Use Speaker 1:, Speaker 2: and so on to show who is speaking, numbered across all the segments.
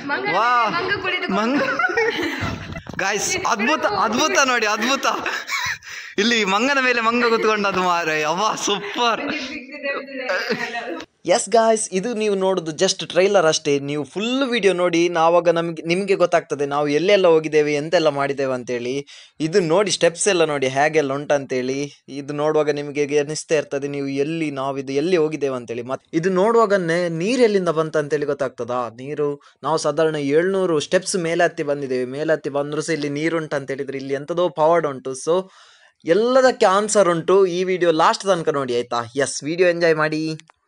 Speaker 1: ವಾ
Speaker 2: ಮಂಗ ಕುಳಿತು
Speaker 1: ಮಂಗ ಗಾಯ್ಸ್ ಅದ್ಭುತ ಅದ್ಭುತ ನೋಡಿ ಅದ್ಭುತ ಇಲ್ಲಿ ಮಂಗನ ಮೇಲೆ ಮಂಗ ಕುತ್ಕೊಂಡದ್ದು ಮಾರೆ ಅವ ಸೂಪರ್ ಎಸ್ ಗಾಯ್ಸ್ ಇದು ನೀವು ನೋಡೋದು ಜಸ್ಟ್ ಟ್ರೈಲರ್ ಅಷ್ಟೇ ನೀವು ಫುಲ್ ವಿಡಿಯೋ ನೋಡಿ ನಾವಾಗ ನಮಗೆ ನಿಮಗೆ ಗೊತ್ತಾಗ್ತದೆ ನಾವು ಎಲ್ಲೆಲ್ಲ ಹೋಗಿದ್ದೇವೆ ಎಂತೆಲ್ಲ ಮಾಡಿದ್ದೇವೆ ಅಂತೇಳಿ ಇದು ನೋಡಿ ಸ್ಟೆಪ್ಸ್ ಎಲ್ಲ ನೋಡಿ ಹೇಗೆಲ್ಲ ಉಂಟಂತೇಳಿ ಇದು ನೋಡುವಾಗ ನಿಮಗೆ ಅನಿಸ್ತಾ ಇರ್ತದೆ ನೀವು ಎಲ್ಲಿ ನಾವಿದು ಎಲ್ಲಿ ಹೋಗಿದ್ದೇವೆ ಅಂತೇಳಿ ಮತ್ತೆ ಇದು ನೋಡುವಾಗನೇ ನೀರು ಎಲ್ಲಿಂದ ಬಂತಂತೇಳಿ ಗೊತ್ತಾಗ್ತದಾ ನೀರು ನಾವು ಸಾಧಾರಣ ಏಳ್ನೂರು ಸ್ಟೆಪ್ಸ್ ಮೇಲೆ ಹತ್ತಿ ಬಂದಿದ್ದೇವೆ ಮೇಲೆ ಹತ್ತಿ ಬಂದರೂ ಸಹ ಇಲ್ಲಿ ನೀರು ಉಂಟು ಅಂತ ಹೇಳಿದ್ರೆ ಇಲ್ಲಿ ಎಂಥದೋ ಪವಾಡ ಉಂಟು ಸೊ ಎಲ್ಲದಕ್ಕೆ ಆನ್ಸರ್ ಉಂಟು ಈ ವಿಡಿಯೋ ಲಾಸ್ಟ್ ತನಕ ನೋಡಿ ಆಯ್ತಾ ಎಸ್ ವಿಡಿಯೋ ಎಂಜಾಯ್ ಮಾಡಿ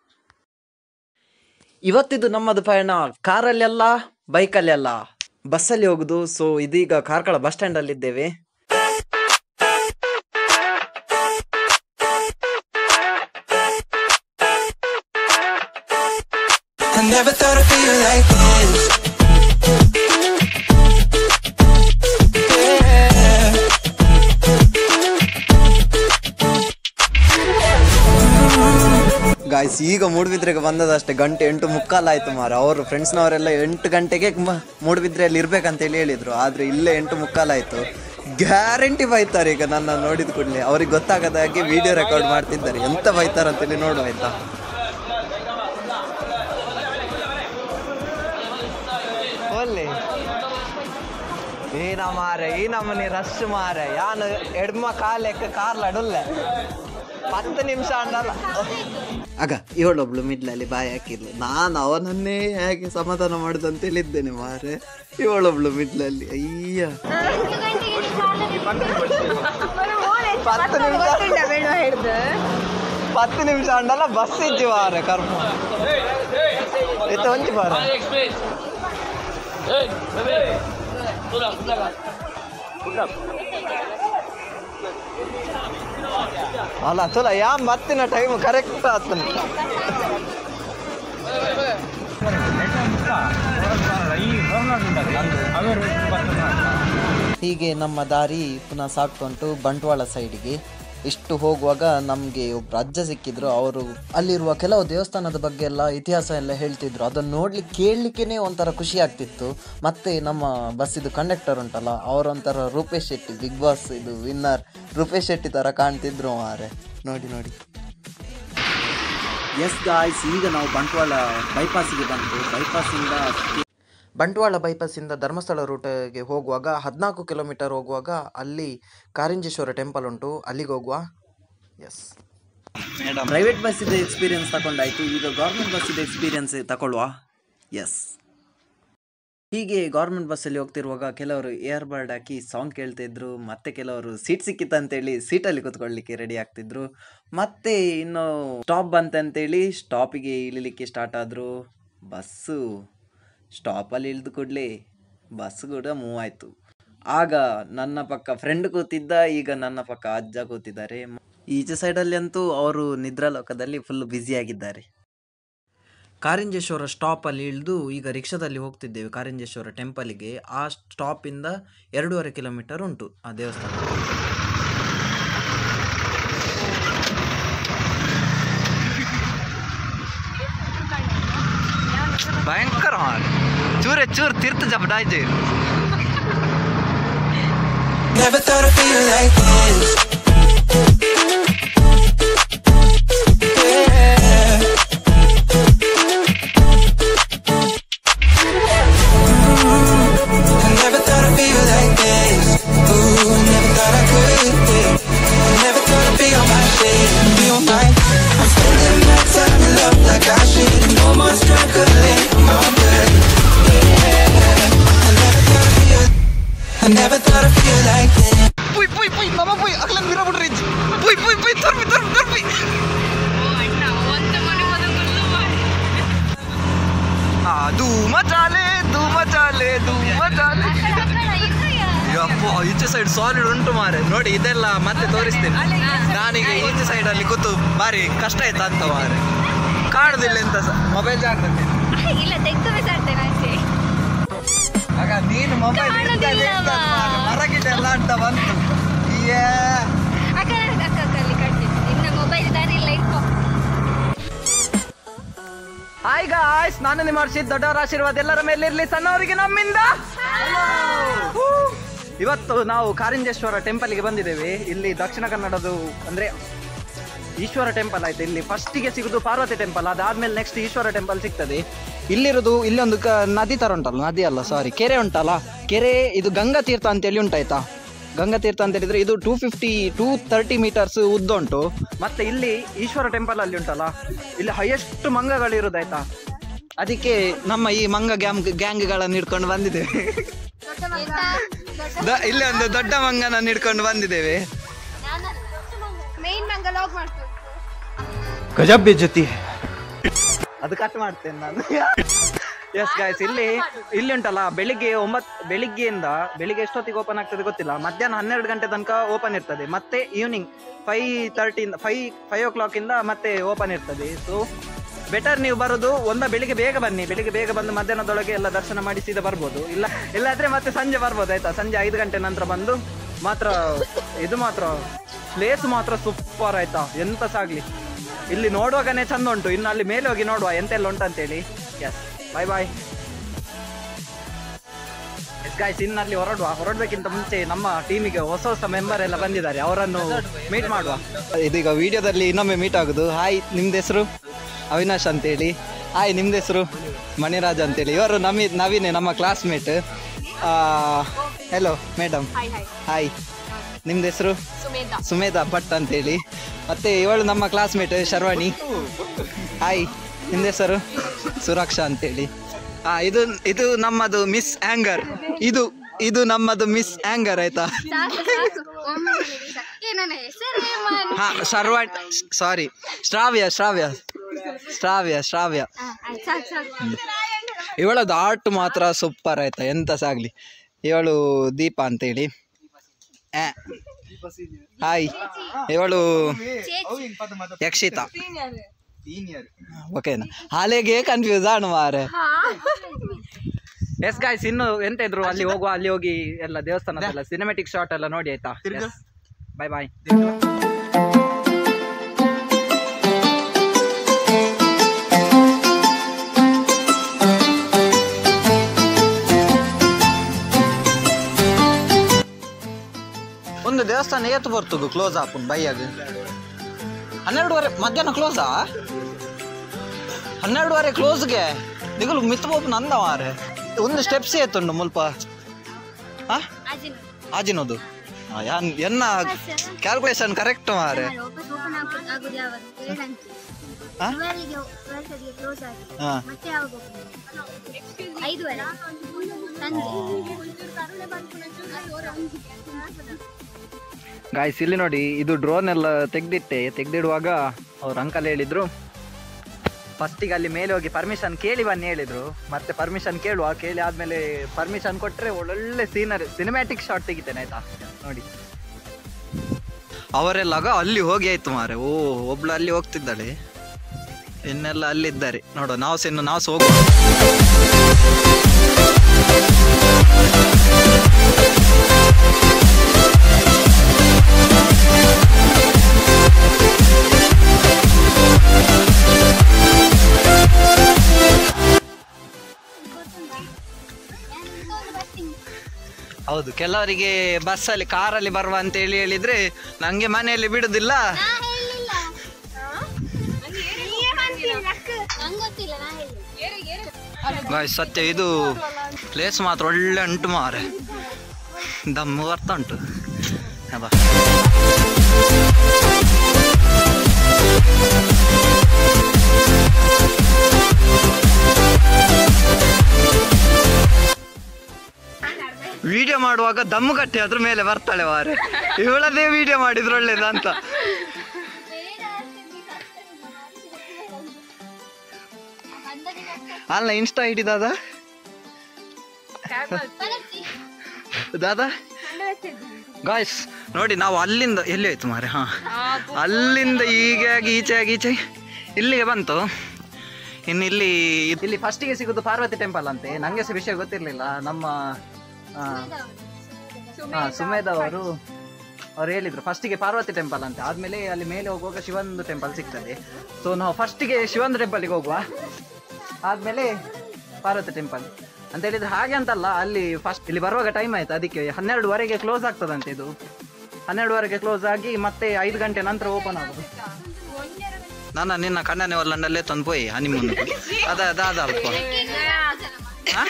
Speaker 1: ಇವತ್ತಿದು ನಮ್ಮದು ಪಯಣ ಕಾರಲ್ಲೆಲ್ಲ ಬೈಕಲ್ಲೆಲ್ಲ ಬಸ್ಸಲ್ಲಿ ಹೋಗುದು ಸೊ ಇದೀಗ ಕಾರ್ಕಳ ಬಸ್ ಸ್ಟ್ಯಾಂಡ್ ಅಲ್ಲಿ ಇದ್ದೇವೆ
Speaker 3: I never thought I'd feel like this. Yeah.
Speaker 1: Guys ಈಗ ಮೂಡುಬಿದ್ರೆಗೆ ಬಂದದಷ್ಟೇ ಗಂಟೆ ಎಂಟು ಮುಕ್ಕಾಲಾಯ್ತು ಮಾರ ಅವರು ಫ್ರೆಂಡ್ಸ್ನವರೆಲ್ಲ ಎಂಟು ಗಂಟೆಗೆ ಮ- ಮೂಡುಬಿದ್ರೆಯಲ್ಲಿ ಇರ್ಬೇಕಂತೇಳಿ ಹೇಳಿದ್ರು ಆದ್ರೆ ಇಲ್ಲೇ ಎಂಟು ಮುಕ್ಕಾಲಾಯ್ತು ಗ್ಯಾರಂಟಿ ಬೈತಾರೆ ಈಗ ನನ್ನ ನೋಡಿದ ಕೂಡಲೇ ಅವ್ರಿಗೆ ಗೊತ್ತಾಗದ ಹಾಗೆ ವಿಡಿಯೋ ರೆಕಾರ್ಡ್ ಮಾಡ್ತಿದ್ದಾರೆ ಎಂತ ಬೈತಾರೆ ಅಂತೇಳಿ ನೋಡು ಆಯ್ತಾ ಒಳ್ಳೆ ಏನ ಮಾರೆ ಈ ನಮ್ಮನೆ ರಶ್ ಮಾರೆ ಯಾನು ಎಡ್ಮ ಕಾಲೆಕ್ಕ ಕಾರ್ಲಾಡುಲ್ಲ ಹತ್ತು ನಿಮಿಷ ಅಂಡಲ್ಲ ಆಗ ಇವಳೊಬ್ಳು ಮಿಡ್ಲಲ್ಲಿ ಬಾಯಿ ಹಾಕಿದ್ಲು ನಾನು ಅವನನ್ನೇ ಹೇಗೆ ಸಮಾಧಾನ ಮಾಡುದು ಅಂತ ಹೇಳಿದ್ದೇನೆ ಮಾರೆ ಇವಳೊಬ್ಳು ಮಿಡ್ಲಲ್ಲಿ ಅಯ್ಯ ಪತ್ತು ನಿಮಿಷ ಪತ್ತು ನಿಮಿಷ ಅಂಡಲ್ಲ ಬಸ್ ಇಜ್ಜಿ ಮಾರೆ ಕರ್ಮ ಎತ್ತ ಒಂಚಿ ಬಾರ ಅಲ್ಲ ಚಲೋ ಯಾ ಮತ್ತಿನ ಟೈಮ್ ಕರೆಕ್ಟ್ ಆತನ ಹೀಗೆ ನಮ್ಮ ದಾರಿ ಪುನಃ ಸಾಕ್ತುಂಟು ಬಂಟ್ವಾಳ ಸೈಡ್ಗೆ ಇಷ್ಟು ಹೋಗುವಾಗ ನಮಗೆ ಒಬ್ರು ಅಜ್ಜ ಸಿಕ್ಕಿದ್ರು ಅವರು ಅಲ್ಲಿರುವ ಕೆಲವು ದೇವಸ್ಥಾನದ ಬಗ್ಗೆ ಎಲ್ಲ ಇತಿಹಾಸ ಎಲ್ಲ ಹೇಳ್ತಿದ್ರು ಅದನ್ನು ನೋಡ್ಲಿಕ್ಕೆ ಕೇಳಲಿಕ್ಕೇನೆ ಒಂಥರ ಖುಷಿ ಆಗ್ತಿತ್ತು ಮತ್ತೆ ನಮ್ಮ ಬಸ್ಸಿದು ಕಂಡಕ್ಟರ್ ಉಂಟಲ್ಲ ಅವರೊಂಥರ ರೂಪೇಶ್ ಶೆಟ್ಟಿ ಬಿಗ್ ಬಾಸ್ ಇದು ವಿನ್ನರ್ ರೂಪೇಶ್ ಶೆಟ್ಟಿ ಥರ ಕಾಣ್ತಿದ್ರು ಮಾರೆ ನೋಡಿ ನೋಡಿ ಎಸ್ ಗಾಯ್ಸ್ ಈಗ ನಾವು ಬಂಟ್ವಾಳ ಬೈಪಾಸಿಗೆ ಬಂತು ಬೈಪಾಸಿಂದ ಬಂಟ್ವಾಳ ಬೈಪಾಸಿಂದ ಧರ್ಮಸ್ಥಳ ರೂಟ್ಗೆ ಹೋಗುವಾಗ ಹದಿನಾಲ್ಕು ಕಿಲೋಮೀಟರ್ ಹೋಗುವಾಗ ಅಲ್ಲಿ ಕಾರಿಂಜೇಶ್ವರ ಟೆಂಪಲ್ ಉಂಟು ಅಲ್ಲಿಗೆ ಹೋಗುವ ಎಸ್ ಪ್ರೈವೇಟ್ ಬಸ್ಸಿದ ಎಕ್ಸ್ಪೀರಿಯನ್ಸ್ ತಗೊಂಡಾಯ್ತು ಈಗ ಗೌರ್ಮೆಂಟ್ ಬಸ್ಸಿದ ಎಕ್ಸ್ಪೀರಿಯನ್ಸ್ ತಗೊಳ್ಳುವ ಎಸ್ ಹೀಗೆ ಗೌರ್ಮೆಂಟ್ ಬಸ್ಸಲ್ಲಿ ಹೋಗ್ತಿರುವಾಗ ಕೆಲವರು ಇಯರ್ ಬರ್ಡ್ ಹಾಕಿ ಸಾಂಗ್ ಕೇಳ್ತಿದ್ರು ಮತ್ತೆ ಕೆಲವರು ಸೀಟ್ ಸಿಕ್ಕಿತ್ತಂತೇಳಿ ಸೀಟಲ್ಲಿ ಕೂತ್ಕೊಳ್ಳಿಕ್ಕೆ ರೆಡಿ ಆಗ್ತಿದ್ರು ಮತ್ತೆ ಇನ್ನು ಸ್ಟಾಪ್ ಬಂತಂತೇಳಿ ಸ್ಟಾಪಿಗೆ ಇಳಿಲಿಕ್ಕೆ ಸ್ಟಾರ್ಟ್ ಆದರು ಬಸ್ಸು ಸ್ಟಾಪಲ್ಲಿ ಇಳಿದು ಕೂಡಲೇ ಬಸ್ ಕೂಡ ಮೂವ್ ಆಯಿತು ಆಗ ನನ್ನ ಪಕ್ಕ ಫ್ರೆಂಡ್ ಕೂತಿದ್ದ ಈಗ ನನ್ನ ಪಕ್ಕ ಅಜ್ಜ ಕೂತಿದ್ದಾರೆ ಈಚೆ ಸೈಡಲ್ಲಿ ಅಂತೂ ಅವರು ನಿದ್ರಾಲೋಕದಲ್ಲಿ ಫುಲ್ ಬ್ಯುಸಿಯಾಗಿದ್ದಾರೆ ಕಾರಿಂಜೇಶ್ವರ ಸ್ಟಾಪಲ್ಲಿ ಇಳಿದು ಈಗ ರಿಕ್ಷಾದಲ್ಲಿ ಹೋಗ್ತಿದ್ದೇವೆ ಕಾರಿಂಜೇಶ್ವರ ಟೆಂಪಲಿಗೆ ಆ ಸ್ಟಾಪಿಂದ ಎರಡೂವರೆ ಕಿಲೋಮೀಟರ್ ಉಂಟು ಆ ದೇವಸ್ಥಾನ ಭಯಂಕರ ಚೂರೇ ಚೂರ್ ತೀರ್ಥ ಜಪಡಾಯ್ತು
Speaker 3: Never thought I'd feel like this. Yeah. I never thought I'd feel like this. Ooh, never thought I could. Yeah. I never thought I'd be on my shit, be on my. I'm spending my time in love like I should. No more struggling, I'm good. Yeah. I never thought I'd feel. I never thought I'd feel like this.
Speaker 1: ಪುಯ್ ಪುಯ್ ಪುಯ್ ನಮ್ಮ ಪುಯ್ ಅಗ್ಲನ್ ಬಿರ ಬಿಡ್ರಿ ಪುಯ್ ಪುಯ್ ಪುಯ್ ತರ್ಬಿ ತರ್ಬಿ ತರ್ಬಿ ಆ ಧೂಮ ಚಾಲೆ ಧೂಮ ಚಾಲೆ ಧೂಮ ಚಾಲೆ ಯಪ್ಪ ಈಚೆ side solid ಉಂಟು ಮಾರೆ ನೋಡಿ ಇದೆಲ್ಲ ಮತ್ತೆ ತೋರಿಸ್ತೇನೆ ನಾನೀಗ ಈಚೆ ಸೈಡ್ ಅಲ್ಲಿ ಕೂತು ಬಾರಿ ಕಷ್ಟ ಆಯ್ತಾ ಅಂತ ಮಾರೆ ಕಾಣುದಿಲ್ಲ ಎಂತ ಮೊಬೈಲ್ ಜಾಗ್ರತೆ
Speaker 2: ಇಲ್ಲ ತೆಗ್ದು ಬಿಸಾಡ್ತೇನೆ ಆಚೆ
Speaker 1: ಆಗ ನೀನು ಮೊಬೈಲ್
Speaker 2: ಕಾಣುದಿಲ್ಲವಾ?
Speaker 1: ಹೊರಗಿದೆಲ್ಲ ಅಂತ ಬಂತು ಯೇ
Speaker 2: ಅಕ್ಕ ಅಕ್ಕ ಅಕ್ಕ ಅಲ್ಲಿ ಕಟ್ತೀನಿ ಇನ್ನು ಮೊಬೈಲ್ ದಾರಿ ಇಲ್ಲ ಇಟ್ಕೋ
Speaker 4: ಹಾಯ್ ಗಾಯ್ಸ್ ನಾನು ನಿಮ್ಮ ಹರ್ಷಿತ್ ದೊಡ್ಡವರ ಆಶೀರ್ವಾದ ಎಲ್ಲರ ಮೇಲೆ ಇರ್ಲಿ ಸಣ್ಣವರಿಗೆ ನಮ್ಮಿಂದ ಹೂ. ಇವತ್ತು ನಾವು ಕಾರಿಂಜೇಶ್ವರ ಟೆಂಪಲ್ಗೆ ಬಂದಿದ್ದೇವೆ ಇಲ್ಲಿ ದಕ್ಷಿಣ ಕನ್ನಡದು ಅಂದ್ರೆ ಈಶ್ವರ ಟೆಂಪಲ್ ಆಯ್ತು ಇಲ್ಲಿ ಫಸ್ಟಿಗೆ ಸಿಗುದು ಪಾರ್ವತಿ ಟೆಂಪಲ್ ಅದಾದ್ಮೇಲೆ ನೆಕ್ಸ್ಟ್ ಈಶ್ವರ ಟೆಂಪಲ್ ಸಿಗ್ತದೆ ಇಲ್ಲಿರೋದು ಇಲ್ಲೊಂದು ಕ ನದಿ ತರ ಉಂಟಲ್ಲ ನದಿ ಅಲ್ಲ ಸಾರಿ ಕೆರೆ ಉಂಟಲ್ಲ ಕೆರೆ ಇದು ಗಂಗಾ ತೀರ್ಥ ಅಂತೇಳಿ ಉಂಟಾಯ್ತಾ ಗಂಗಾ ತೀರ್ಥ ಅಂತ ಹೇಳಿದ್ರೆ ಇದು two fifty two thirty meters ಉದ್ದ ಉಂಟು ಮತ್ತೆ ಇಲ್ಲಿ ಈಶ್ವರ ಟೆಂಪಲ್ ಅಲ್ಲಿ ಉಂಟಲ್ಲ ಇಲ್ಲಿ ಹೈಯೆಸ್ಟ್ ಮಂಗಗಳಿರೋದಾಯ್ತಾ ಅದಕ್ಕೆ ನಮ್ಮ ಈ ಮಂಗ ಗ್ಯಾಂಗ್ ಗ್ಯಾಂಗ್ಗಳನ್ನು ಹಿಡ್ಕೊಂಡು ಬಂದಿದ್ದೇವೆ ದ- ಇಲ್ಲಿ ಒಂದು ದೊಡ್ಡ ಮಂಗನ ಹಿಡ್ಕೊಂಡು ಬಂದಿದ್ದೇವೆ
Speaker 2: ಮೇನ್ ನಂಗೆ ಲಾಗ್ ಮಾಡ್ತು
Speaker 4: ಗಜಬ್ ಬೇಜತಿ ಅದು ಕಟ್ ಮಾಡ್ತೇನೆ ನಾನು ಎಸ್ ಗಾಯ್ಸ್ ಇಲ್ಲಿ ಇಲ್ಲಿ ಉಂಟಲ್ಲ ಬೆಳಿಗ್ಗೆ ಒಂಬತ್ ಬೆಳಿಗ್ಗೆಯಿಂದ ಬೆಳಿಗ್ಗೆ ಎಷ್ಟೊತ್ತಿಗೆ ಓಪನ್ ಆಗ್ತದೆ ಗೊತ್ತಿಲ್ಲ ಮಧ್ಯಾಹ್ನ ಹನ್ನೆರಡು ಗಂಟೆ ತನಕ ಓಪನ್ ಇರ್ತದೆ ಮತ್ತೆ ಈವ್ನಿಂಗ್ ಫೈವ್ ತರ್ಟಿಯಿಂದ ಫೈವ್ ಫೈವ್ ಓ ಕ್ಲಾಕ್ ಇಂದ ಮತ್ತೆ ಓಪನ್ ಇರ್ತದೆ ಸೊ ಬೆಟರ್ ನೀವು ಬರೋದು ಒಂದ ಬೆಳಿಗ್ಗೆ ಬೇಗ ಬನ್ನಿ ಬೆಳಿಗ್ಗೆ ಬೇಗ ಬಂದು ಮಧ್ಯಾಹ್ನದೊಳಗೆ ಎಲ್ಲ ದರ್ಶನ ಮಾಡಿ ಸೀದಾ ಬರ್ಬೋದು ಇಲ್ಲ ಇಲ್ಲಾದ್ರೆ ಮತ್ತೆ ಸಂಜೆ ಬರ್ಬೋದು ಆಯ್ತಾ ಸಂಜೆ ಐದು ಗಂಟೆ ನಂತರ ಬಂದು ಮಾತ್ರ ಇದು ಮಾತ್ರ ಪ್ಲೇಸ್ ಮಾತ್ರ ಸೂಪರ್ ಆಯ್ತಾ ಎಂತ ಸಾಗ್ಲಿ ಇಲ್ಲಿ ನೋಡುವಾಗನೇ ಚಂದ ಉಂಟು ಇನ್ನು ಅಲ್ಲಿ ಮೇಲೆ ಹೋಗಿ ನೋಡುವ ಎಂತೆಲ್ಲ ಉಂಟು ಅಂತೇಳಿ yes bye bye yes guys ಇನ್ನು ಅಲ್ಲಿ ಹೊರಡುವ ಹೊರಡ್ಬೇಕಿಂತ ಮುಂಚೆ ನಮ್ಮ ಟೀಮಿಗೆ ಹೊಸ ಹೊಸ ಮೆಂಬರ್ ಎಲ್ಲ ಬಂದಿದ್ದಾರೆ ಅವರನ್ನು ಮೀಟ್ ಮಾಡುವ ಇದೀಗ ವಿಡಿಯೋದಲ್ಲಿ ಇನ್ನೊಮ್ಮೆ ಮೀಟ್ ಆಗುದು ಹಾಯ್ ನಿಮ್ದು ಹೆಸರು ಅವಿನಾಶ್ ಅಂತೇಳಿ ಹಾಯ್ ನಿಮ್ದು ಹೆಸರು ಮಣಿರಾಜ್ ಅಂತೇಳಿ ಇವರು ನಮಿ ನವೀನೆ ನಮ್ಮ classmate hello madam
Speaker 2: hi hi
Speaker 4: hi ನಿಮ್ದು ಹೆಸರು
Speaker 2: ಸುಮೇಧ
Speaker 4: ಸುಮೇಧ ಭಟ್ ಅಂತೇಳಿ ಮತ್ತೆ ಇವಳು ನಮ್ಮ ಕ್ಲಾಸ್ಮೇಟ್ ಶರ್ವಾಣಿ ಹಾಯ್ ನಿಮ್ದು ಹೆಸರು ಸುರಕ್ಷಾ ಅಂತೇಳಿ ಹಾ ಇದು ಇದು ನಮ್ಮದು ಮಿಸ್ ಆಂಗರ್ ಇದು ಇದು ನಮ್ಮದು ಮಿಸ್ ಆಂಗರ್ ಆಯ್ತಾ
Speaker 2: ಸಾಕು ಸಾಕು ಒಮ್ಮೆ ಹೇಳಿ ಸಾಕು. ಏ ನನ್ನ ಹೆಸರೇ ಮಾನ್
Speaker 4: ಹಾ ಶರ್ವಾಣ್ ಸಾರಿ ಶ್ರಾವ್ಯ ಶ್ರಾವ್ಯ ಶ್ರಾವ್ಯ ಶ್ರಾವ್ಯ
Speaker 2: ಆ, ಆಯ್ತ್ ಸಾಕು ಸಾಕು
Speaker 4: ಇವಳದು ಆರ್ಟ್ ಮಾತ್ರ ಸೂಪರ್ ಆಯ್ತಾ ಎಂತ ಸಾಗ್ಲಿ ಇವಳು ದೀಪ ಅಂತೇಳಿ ಆ. ಹಾಯ್ ಇವಳು ಯಕ್ಷಿತಾ ಓಕೆನಾ ಹಾಲೆಗೆ ಕನ್ಫ್ಯೂಸ್ ಆಣ ಮಾರೆ ಎಸ್ ಗಾಯ್ಸ್ ಇನ್ನು ಎಂತ ಇದ್ರು ಅಲ್ಲಿ ಹೋಗುವ ಅಲ್ಲಿ ಹೋಗಿ ಎಲ್ಲ ದೇವಸ್ಥಾನದೆಲ್ಲ ಸಿನಿಮೆಟಿಕ್ ಶಾಟ್ ಎಲ್ಲ ನೋಡಿ ಆಯ್ತಾ ಬಾಯ್ ಬಾಯ್ ಒಂದು ದೇವಸ್ಥಾನ ಏತು ಬರ್ತದು ಕ್ಲೋಸ್ ಆಪುನ್ ಬೈಯಾಗ ಹನ್ನೆರಡುವರೆ ಮಧ್ಯಾಹ್ನ ಕ್ಲೋಸಾ ಹನ್ನೆರಡುವರೆ ಕ್ಲೋಸ್ಗೆ ನಿಗಲು ಮಿತ್ ಬೋಪ್ ನಂದ ಮಾರೆ ಒಂದು ಸ್ಟೆಪ್ಸ್ ಏತುಂಡು ಮುಲ್ಪ ಹಾ
Speaker 2: ಅಜಿನ್
Speaker 4: ಆಜಿನೋದು ಆ, ಯಾನ್ ಎನ್ನ ಕ್ಯಾಲ್ಕುಲೇಷನ್ ಕರೆಕ್ಟ್ ಮಾರೆ
Speaker 2: ವಾಪಸ್ ಓಪನ್ ಆಗೋದು ಯಾವತ್ತು ಏಳಂತೆ
Speaker 4: ಹಾ?
Speaker 2: ಟ್ವೆಲ್ಗೆ ಟ್ವೆಲ್ತ್ಗೆ ಕ್ಲೋಸ್ ಆಗಿದೆ
Speaker 4: ಹಾ
Speaker 2: ಮತ್ತೆ ಯಾವಾಗ open? ಐದುವರೆ ಸಂಜೆ
Speaker 4: ಗಾಯ್ಸ್ ಇಲ್ಲಿ ನೋಡಿ ಇದು ಡ್ರೋನ್ ಎಲ್ಲ ತೆಗ್ದಿಟ್ಟೆ ತೆಗ್ದಿಡುವಾಗ ಅವ್ರ ಅಂಕಲ್ ಹೇಳಿದ್ರು ಫಸ್ಟಿಗೆ ಅಲ್ಲಿ ಮೇಲೆ ಹೋಗಿ ಪರ್ಮಿಷನ್ ಕೇಳಿ ಬನ್ನಿ ಹೇಳಿದ್ರು ಮತ್ತೆ ಪರ್ಮಿಷನ್ ಕೇಳುವ ಕೇಳಿ ಆದ್ಮೇಲೆ ಪರ್ಮಿಷನ್ ಕೊಟ್ರೆ ಒಳ್ಳೊಳ್ಳೆ ಸೀನರಿ ಸಿನಿಮ್ಯಾಟಿಕ್ ಶಾಟ್ ತೆಗಿತೇನೆ ಆಯ್ತಾ ನೋಡಿ ಅವರೆಲ್ಲಾಗ ಅಲ್ಲಿ ಹೋಗಿ ಆಯ್ತು ಮಾರೆ ಓ ಒಬ್ಳು ಅಲ್ಲಿ ಹೋಗ್ತಿದ್ದಾಳೆ ಇನ್ನೆಲ್ಲ ಅಲ್ಲಿದ್ದಾರೆ ನೋಡುವ ನಾವು ಸಹ ಇನ್ನು ನಾವು ಸಹ ಹೋಗುವ ಹೌದು ಕೆಲವರಿಗೆ ಬಸ್ಸಲ್ಲಿ ಕಾರಲ್ಲಿ ಬರುವ ಅಂತ ಹೇಳಿ ಹೇಳಿದ್ರೆ ನಂಗೆ ಮನೆಯಲ್ಲಿ ಬಿಡುದಿಲ್ಲ
Speaker 2: ಗೊತ್ತಿಲ್ಲ ನಾ ಹೇಳಿ
Speaker 4: ಗಾಯ್ಸ್ ಸತ್ಯ ಇದು ಪ್ಲೇಸ್ ಮಾತ್ರ ಒಳ್ಳೆ ಉಂಟು ಮಾರೆ ದಮ್ಮು ಬರ್ತಾ ಉಂಟು ಅಬ್ಬಾ ವಿಡಿಯೋ ಮಾಡುವಾಗ ದಮ್ಮು ಕಟ್ಟಿ ಅದ್ರ ಮೇಲೆ ಬರ್ತಾಳೆ ಮಾರೆ ಇವಳದೇ ವಿಡಿಯೋ ಮಾಡಿದ್ರು ಒಳ್ಳೇದು ಅಂತ ಅಲ್ಲ ಇನ್ಸ್ಟಾ ಹಿಡಿದಾದ ದಾದಾ ಗಾಯ್ಸ್ ನೋಡಿ ನಾವು ಅಲ್ಲಿಂದ ಎಲ್ಲಿ ಹೋಯ್ತು ಮಾರೆ ಹಾ ಅಲ್ಲಿಂದ ಹೀಗೆ ಆಗಿ ಈಚೆ ಆಗಿ ಈಚೆ ಇಲ್ಲಿಗೆ ಬಂತು ಇನ್ನು ಇಲ್ಲಿ ಇಲ್ಲಿ ಫಸ್ಟಿಗೆ ಸಿಗೋದು ಪಾರ್ವತಿ ಟೆಂಪಲ್ ಅಂತೆ ನಂಗೆ ಸಹ ವಿಷಯ ಗೊತ್ತಿರಲಿಲ್ಲ ನಮ್ಮ ಆ, ಹಾ ಸುಮೇಧ್ ಅವರು ಅವ್ರು ಹೇಳಿದ್ರು ಫಸ್ಟಿಗೆ ಪಾರ್ವತಿ ಟೆಂಪಲ್ ಅಂತ ಆದ್ಮೇಲೆ ಅಲ್ಲಿ ಮೇಲೆ ಹೋಗುವಾಗ ಶಿವಂದು ಟೆಂಪಲ್ ಸಿಗ್ತದೆ ಸೊ ನಾವು ಫಸ್ಟಿಗೆ ಶಿವಂದು ಟೆಂಪಲ್ಗೆ ಹೋಗುವ ಆದ್ಮೇಲೆ ಪಾರ್ವತಿ ಟೆಂಪಲ್ ಅಂತ ಹೇಳಿದ್ರೆ ಹಾಗೆ ಅಂತಲ್ಲ ಅಲ್ಲಿ ಫಸ್ಟ್ ಇಲ್ಲಿ ಬರುವಾಗ ಟೈಮ್ ಆಯ್ತು ಅದಕ್ಕೆ ಹನ್ನೆರಡುವರೆಗೆ ಕ್ಲೋಸ್ ಆಗ್ತದಂತೆ ಇದು ಹನ್ನೆರಡುವರೆಗೆ ಕ್ಲೋಸ್ ಆಗಿ ಮತ್ತೆ ಐದು ಗಂಟೆ ನಂತರ ಓಪನ್ ಆಗೋದು ನನ್ನ ನಿನ್ನ ಕಣ್ಣನೆ ಒಲ್ಲಂಡಲ್ಲೇ ತಂದು ಪೋಯಿ ಹನಿಮೂನ್ ಅದ ಅದ ಅದ ಅಲ್ಪ ಹಾ?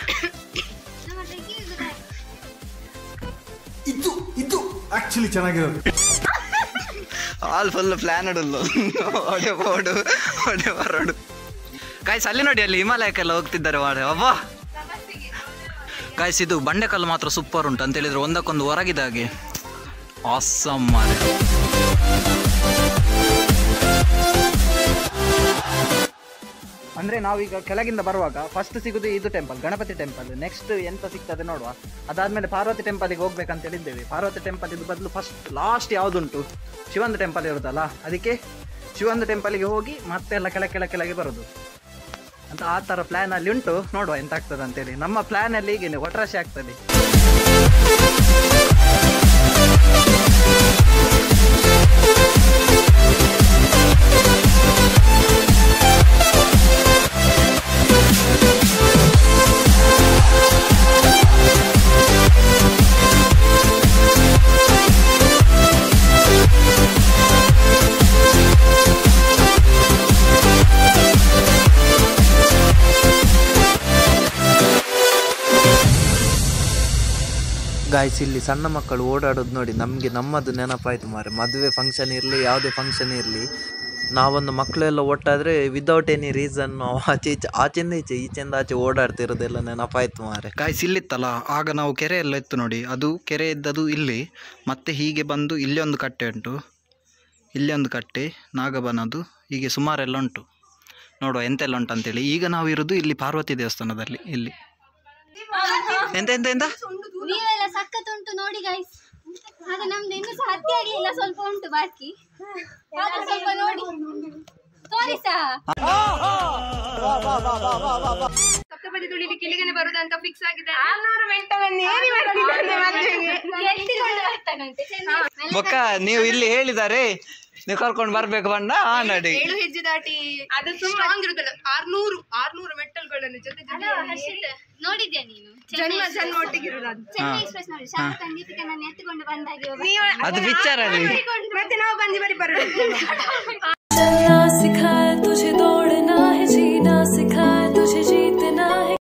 Speaker 5: ಇದು ಇದು ಆಕ್ಚುಲಿ ಚೆನ್ನಾಗಿರೋದು
Speaker 4: ಆಲ್ ಫುಲ್ ಪ್ಲಾನ್ ಅಡಲ್ಲು ಒಡೆ ಓಡು ಒಡೆ ಬರೋಡು ಗಾಯ್ಸ್ ಅಲ್ಲಿ ನೋಡಿ ಅಲ್ಲಿ ಹಿಮಾಲಯಕ್ಕೆಲ್ಲ ಹೋಗ್ತಿದ್ದಾರೆ ವಾಡೆ ಅವ್ವ ಗಾಯ್ಸ್ ಇದು ಬಂಡೆಕಲ್ಲು ಮಾತ್ರ ಸೂಪರ್ ಉಂಟು ಅಂತ ಹೇಳಿದ್ರೆ ಒಂದಕ್ಕೊಂದು ಹೊರಗಿದ ಹಾಗೆ ಆಸಮ್ ಮಾರೆ ಅಂದ್ರೆ ನಾವೀಗ ಕೆಳಗಿಂದ ಬರುವಾಗ ಫಸ್ಟ್ ಸಿಗುದು ಇದು ಟೆಂಪಲ್ ಗಣಪತಿ ಟೆಂಪಲ್ ನೆಕ್ಸ್ಟ್ ಎಂತ ಸಿಗ್ತದೆ ನೋಡುವ ಅದಾದ್ಮೇಲೆ ಪಾರ್ವತಿ ಟೆಂಪಲ್ಗೆ ಹೋಗ್ಬೇಕಂತ ಹೇಳಿದ್ದೇವೆ ಪಾರ್ವತಿ ಟೆಂಪಲ್ ಇದು ಬದಲು ಫಸ್ಟ್ ಲಾಸ್ಟ್ ಯಾವ್ದುಂಟು ಶಿವಂದ ಟೆಂಪಲ್ ಇರುತ್ತಲ್ಲ ಅದಕ್ಕೆ ಶಿವಂದ ಟೆಂಪಲ್ಗೆ ಹೋಗಿ ಮತ್ತೆ ಎಲ್ಲ ಕೆಳ ಕೆಳ ಕೆಳಗೆ ಬರೋದು ಅಂತ ಆ ಥರ ಪ್ಲಾನ್ ಅಲ್ಲಿ ಉಂಟು ನೋಡುವ ಎಂತ ಆಗ್ತದೆ ಅಂತೇಳಿ ನಮ್ಮ ಪ್ಲಾನ್ ಅಲ್ಲಿ ಹೀಗೇನೆ ಒಟ್ರಾಶಿ ಆಗ್ತದೆ
Speaker 1: ಗಾಯ್ಸ್ ಇಲ್ಲಿ ಸಣ್ಣ ಮಕ್ಕಳು ಓಡಾಡೋದು ನೋಡಿ ನಮಗೆ ನಮ್ಮದು ನೆನಪಾಯ್ತು ಮಾರೆ ಮದುವೆ ಫಂಕ್ಷನ್ ಇರಲಿ ಯಾವುದೇ ಫಂಕ್ಷನ್ ಇರಲಿ ನಾವೊಂದು ಮಕ್ಕಳೆಲ್ಲ ಒಟ್ಟಾದರೆ ವಿದೌಟ್ ಎನಿ ರೀಸನ್ ಆಚೆ ಈಚೆ ಆಚೆಯಿಂದ ಈಚೆ ಈಚೆಯಿಂದ ಆಚೆ ಓಡಾಡ್ತಿರೋದೆಲ್ಲ ನೆನಪಾಯ್ತು ಮಾರೆ
Speaker 4: ಗಾಯ್ಸ್ ಇಲ್ಲಿತ್ತಲ್ಲ ಆಗ ನಾವು ಕೆರೆ ಎಲ್ಲ ಇತ್ತು ನೋಡಿ ಅದು ಕೆರೆ ಇದ್ದದು ಇಲ್ಲಿ ಮತ್ತೆ ಹೀಗೆ ಬಂದು ಇಲ್ಲಿ ಒಂದು ಕಟ್ಟೆ ಉಂಟು ಇಲ್ಲಿ ಒಂದು ಕಟ್ಟೆ ನಾಗಬನದು ಹೀಗೆ ಸುಮಾರೆಲ್ಲ ಉಂಟು ನೋಡುವ ಎಂತೆಲ್ಲ ಉಂಟು ಅಂತೇಳಿ ಈಗ ನಾವು ಇರೋದು ಇಲ್ಲಿ ಪಾರ್ವತಿ ದೇವಸ್ಥಾನದಲ್ಲಿ ಇಲ್ಲಿ ಎಂತ ಎಂತ ಎಂತ
Speaker 2: ನೀವೆಲ್ಲ ಸಖತ್ ಉಂಟು ನೋಡಿ ಗೈಸ್ ಅದು ನಮ್ದು ಇನ್ನೂ ಸಹ ಹತ್ತಿ ಆಗ್ಲಿಲ್ಲ ಸ್ವಲ್ಪ ಉಂಟು ಬಾಕಿ ಅದು ಸ್ವಲ್ಪ ನೋಡಿ ತೋರಿಸಾ
Speaker 6: ಸಪ್ತಪದಿ ತುಳಿಲಿಕ್ಕೆ ಇಲ್ಲಿಗೆ ಬರುದಂತ ಫಿಕ್ಸ್ ಆಗಿದೆ ಆರ್ನೂರು ಮೆಂಟಲ್ ಏರಿ ಮಾಡ್ತಿದ್ದಾನೆ ಮದುವೆಗೆ
Speaker 2: ಎತ್ತಿಕೊಂಡು ಬರ್ತಾನಂತೆ ಚೆನ್ನೈ
Speaker 4: ಬೊಕ್ಕ ನೀವು ಇಲ್ಲಿ ಹೇಳಿದ್ದಾರೆ ನೀವು ಕರ್ಕೊಂಡು ಬರ್ಬೇಕು ಬಣ್ಣ ಆ ನಡಿ
Speaker 6: ಏಳು ಹೆಜ್ಜೆ ದಾಟಿ ಅದು ಸ್ಟ್ರಾಂಗ್ ಇರುತ್ತಲ್ಲ ಆರ್ನೂರು ಆರ್ನೂರು ಮೆಟ್ಟಲ್ಗಳನ್ನು ಜೊತೆ ಜೊತೆ
Speaker 2: ಹರ್ಷಿತ್, ನೋಡಿದ್ಯಾ ನೀನು
Speaker 6: ಜನ್ಮ ಜನ್ಮ ಒಟ್ಟಿಗೆ ಇರೋದು ಅದು.
Speaker 2: ಚೆನ್ನೈ ಎಕ್ಸ್ಪ್ರೆಸ್ ನೋಡಿ ಶಾರುಖ್ ಖಾನ್ ದೀಪಿಕಾ ನನ್ನ ಎತ್ತಿಕೊಂಡು ಬಂದಾಗೆ ಒಬ್ಬ
Speaker 4: ಅದು ಪಿಕ್ಚರ್ ಅಲ್ಲಿ
Speaker 6: ಮತ್ತೆ ನಾವು ಬಂದಿ ಬರಿ ಬರೋದು
Speaker 7: सिखा